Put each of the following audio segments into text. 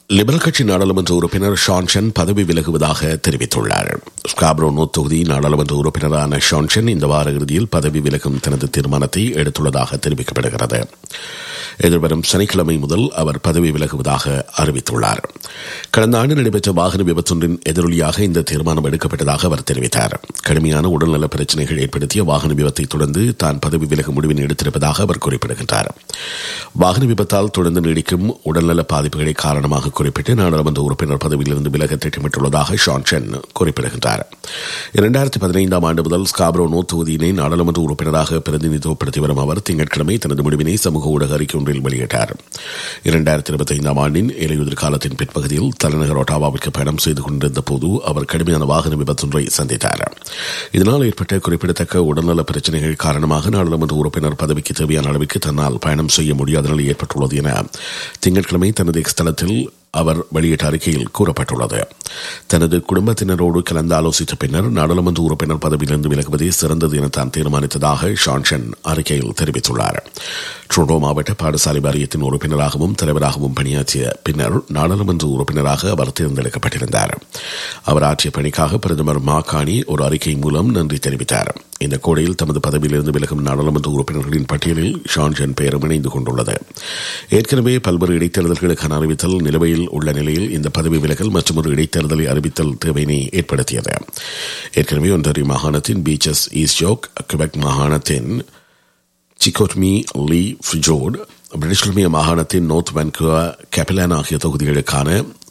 liberal கட்சி நாடாளுமன்ற உறுப்பினர் ஷான்ஷன் பதவி விலகுவதாக தெரிவித்துள்ளார் ஸ்காப்ரோ நோத் தொகுதி நாடாளுமன்ற உறுப்பினரான ஷான்ஷன் இந்த வார இறுதியில் பதவி விலகும் தனது தீர்மானத்தை எடுத்துள்ளதாக தெரிவிக்கப்படுகிறது எதிர்வரும் சனிக்கிழமை முதல் அவர் பதவி விலகுவதாக அறிவித்துள்ளார் கடந்த ஆண்டு நடைபெற்ற வாகன விபத்தொன்றின் எதிரொலியாக இந்த தீர்மானம் எடுக்கப்பட்டதாக அவர் தெரிவித்தார் கடுமையான உடல்நல பிரச்சினைகள் ஏற்படுத்திய வாகன விபத்தை தொடர்ந்து தான் பதவி விலகும் முடிவினை எடுத்திருப்பதாக அவர் குறிப்பிடுகின்றார் வாகன விபத்தால் தொடர்ந்து நீடிக்கும் உடல்நல பாதிப்புகளை காரணமாக குறிப்பிட்டு நாடாளுமன்ற உறுப்பினர் பதவியிலிருந்து விலக திட்டமிட்டுள்ளதாக ஷான்சன் குறிப்பிடுகின்றார் இரண்டாயிரத்தி பதினைந்தாம் ஆண்டு முதல் ஸ்காப்ரோ நோ தொகுதியினை நாடாளுமன்ற உறுப்பினராக பிரதிநிதித்துவப்படுத்தி வரும் அவர் திங்கட்கிழமை தனது முடிவினை சமூக ஊடக அறிக்கை ஒன்றில் வெளியிட்டார் இரண்டாயிரத்தி இருபத்தி ஐந்தாம் ஆண்டின் இலையுதிர் காலத்தின் பிற்பகுதியில் தலைநகர் ஒட்டாவாவிற்கு பயணம் செய்து கொண்டிருந்த போது அவர் கடுமையான வாகன விபத்தொன்றை சந்தித்தார் இதனால் ஏற்பட்ட குறிப்பிடத்தக்க உடல்நல பிரச்சினைகள் காரணமாக நாடாளுமன்ற உறுப்பினர் பதவிக்கு தேவையான அளவிற்கு தன்னால் பயணம் செய்ய முடியாத நிலை ஏற்பட்டுள்ளது என திங்கட்கிழமை தனது ஸ்தலத்தில் அவர் வெளியிட்ட அறிக்கையில் கூறப்பட்டுள்ளது தனது குடும்பத்தினரோடு கலந்து ஆலோசித்த பின்னர் நாடாளுமன்ற உறுப்பினர் பதவியிலிருந்து விலகுவதே சிறந்தது என தான் தீர்மானித்ததாக ஷான்ஷன் அறிக்கையில் தெரிவித்துள்ளார் ட்ரோடோ மாவட்ட பாடசாலை வாரியத்தின் உறுப்பினராகவும் தலைவராகவும் பணியாற்றிய பின்னர் நாடாளுமன்ற உறுப்பினராக அவர் தேர்ந்தெடுக்கப்பட்டிருந்தார் அவர் ஆற்றிய பணிக்காக பிரதமர் மாகாணி ஒரு அறிக்கை மூலம் நன்றி தெரிவித்தார் இந்த கோடையில் தமது பதவியிலிருந்து விலகும் நாடாளுமன்ற உறுப்பினர்களின் பட்டியலில் ஷான்ஜன் பெயரும் இணைந்து கொண்டுள்ளது ஏற்கனவே பல்வேறு இடைத்தேர்தல்களுக்கான அறிவித்தல் நிலுவையில் உள்ள நிலையில் இந்த பதவி விலகல் மற்றும் ஒரு இடைத்தேர்தலை அறிவித்தல் தேவையினை ஏற்படுத்தியது ஏற்கனவே ஒன்றரை மாகாணத்தின் பீச்சஸ் ஈஸ்ட் ஜோக் கிபெக் மாகாணத்தின் Chicoutimi Le Fjord British Columbia மாகாணத்தின் நோர்த் வென்குவா கேபிலான் ஆகிய தொகுதிகளுக்கான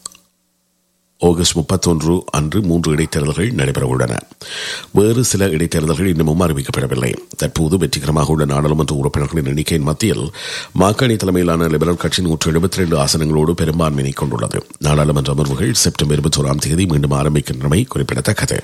ஆகஸ்ட் முப்பத்தொன்று அன்று மூன்று இடைத்தேர்தல்கள் நடைபெறவுள்ளன வேறு சில இடைத்தேர்தல்கள் இன்னமும் அறிவிக்கப்படவில்லை தற்போது வெற்றிகரமாக உள்ள நாடாளுமன்ற உறுப்பினர்களின் எண்ணிக்கையின் மத்தியில் மாக்காணி தலைமையிலான லிபரல் கட்சி நூற்று எழுபத்தி ரெண்டு ஆசனங்களோடு பெரும்பான்மையை கொண்டுள்ளது நாடாளுமன்ற அமர்வுகள் செப்டம்பர் இருபத்தோராம் தேதி மீண்டும் ஆரம்பிக்கின்றமை குறிப்பிடத்தக்கது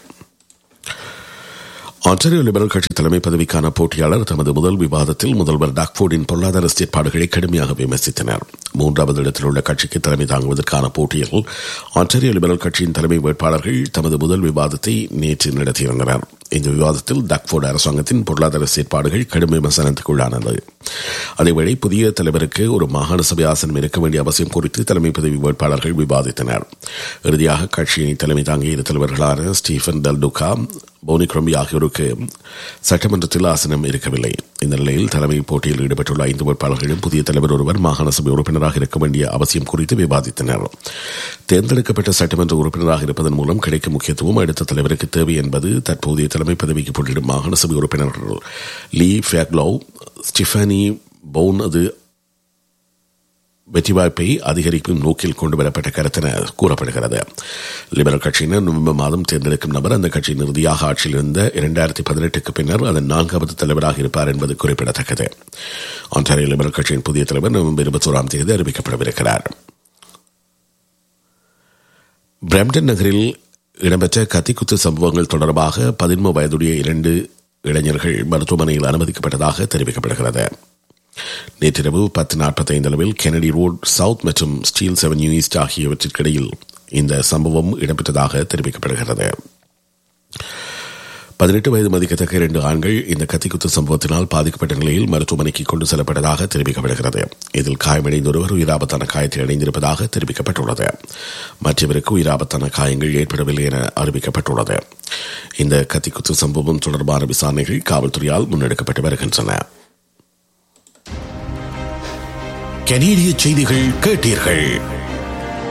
ஆன்டரியோ லிபரல் கட்சி தலைமை பதவிக்கான போட்டியாளர் தமது முதல் விவாதத்தில் முதல்வர் டாக்ஃபோர்டின் பொருளாதார செயற்பாடுகளை கடுமையாக விமர்சித்தனர் மூன்றாவது இடத்தில் உள்ள கட்சிக்கு தலைமை தாங்குவதற்கான போட்டியில் ஆன்டரியோ லிபரல் கட்சியின் தலைமை வேட்பாளர்கள் தமது முதல் விவாதத்தை நேற்று நடத்தியிருந்தனர் இந்த விவாதத்தில் டக்ஃபோர்டு அரசாங்கத்தின் பொருளாதார செயற்பாடுகள் கடும் விமர்சனத்துக்குள்ளானது அதேவேளை புதிய தலைவருக்கு ஒரு மாகாண சபை ஆசனம் இருக்க வேண்டிய அவசியம் குறித்து தலைமை பதவி வேட்பாளர்கள் விவாதித்தனர் இறுதியாக கட்சியின் தலைமை தாங்கிய இரு தலைவர்களான ஸ்டீஃபன் டல்டுகா போனி குரம்பி ஆகியோருக்கு சட்டமன்றத்தில் ஆசனம் இருக்கவில்லை இந்த நிலையில் தலைமை போட்டியில் ஈடுபட்டுள்ள ஐந்து வேட்பாளர்களும் புதிய தலைவர் ஒருவர் மாகாண சபை உறுப்பினராக இருக்க வேண்டிய அவசியம் குறித்து விவாதித்தனர் தேர்ந்தெடுக்கப்பட்ட சட்டமன்ற உறுப்பினராக இருப்பதன் மூலம் கிடைக்கும் முக்கியத்துவம் அடுத்த தலைவருக்கு தேவை என்பது தற்போதைய தலைமை பதவிக்கு போட்டியிடும் மாகாண சபை உறுப்பினர்கள் லீ ஃபேக்லோ ஸ்டிஃபானி பவுன் அது வெற்றி வாய்ப்பை அதிகரிக்கும் நோக்கில் கொண்டுவரப்பட்ட கருத்தென கூறப்படுகிறது லிபரல் கட்சியினர் நவம்பர் மாதம் தேர்ந்தெடுக்கும் நபர் அந்த கட்சியின் இறுதியாக ஆட்சியில் இருந்த இரண்டாயிரத்தி பதினெட்டுக்கு பின்னர் அதன் நான்காவது தலைவராக இருப்பார் என்பது குறிப்பிடத்தக்கது ஆன்டாரியோ லிபரல் கட்சியின் புதிய தலைவர் நவம்பர் இருபத்தோராம் தேதி அறிவிக்கப்படவிருக்கிறார் பிரம்டன் நகரில் இடம்பெற்ற கத்திக்குத்து சம்பவங்கள் தொடர்பாக பதின்ம வயதுடைய இரண்டு இளைஞர்கள் மருத்துவமனையில் அனுமதிக்கப்பட்டதாக தெரிவிக்கப்படுகிறது நேற்றிரவு பத்து நாற்பத்தைந்து அளவில் கெனடி ரோட் சவுத் மற்றும் ஸ்டீல் செவன்யூ ஈஸ்ட் ஆகியவற்றிற்கிடையில் இந்த சம்பவம் இடம்பெற்றதாக தெரிவிக்கப்படுகிறது பதினெட்டு வயது மதிக்கத்தக்க இரண்டு ஆண்கள் இந்த கத்திக்குத்து சம்பவத்தினால் பாதிக்கப்பட்ட நிலையில் மருத்துவமனைக்கு கொண்டு செல்லப்பட்டதாக தெரிவிக்கப்படுகிறது இதில் காயமடைந்த ஒருவர் உயிராபத்தான காயத்தை அடைந்திருப்பதாக தெரிவிக்கப்பட்டுள்ளது மற்றவருக்கு உயிராபத்தான காயங்கள் ஏற்படவில்லை என அறிவிக்கப்பட்டுள்ளது இந்த கத்திக்குத்து சம்பவம் தொடர்பான விசாரணைகள் காவல்துறையால் முன்னெடுக்கப்பட்டு வருகின்றன கனேடிய செய்திகள் கேட்டீர்கள்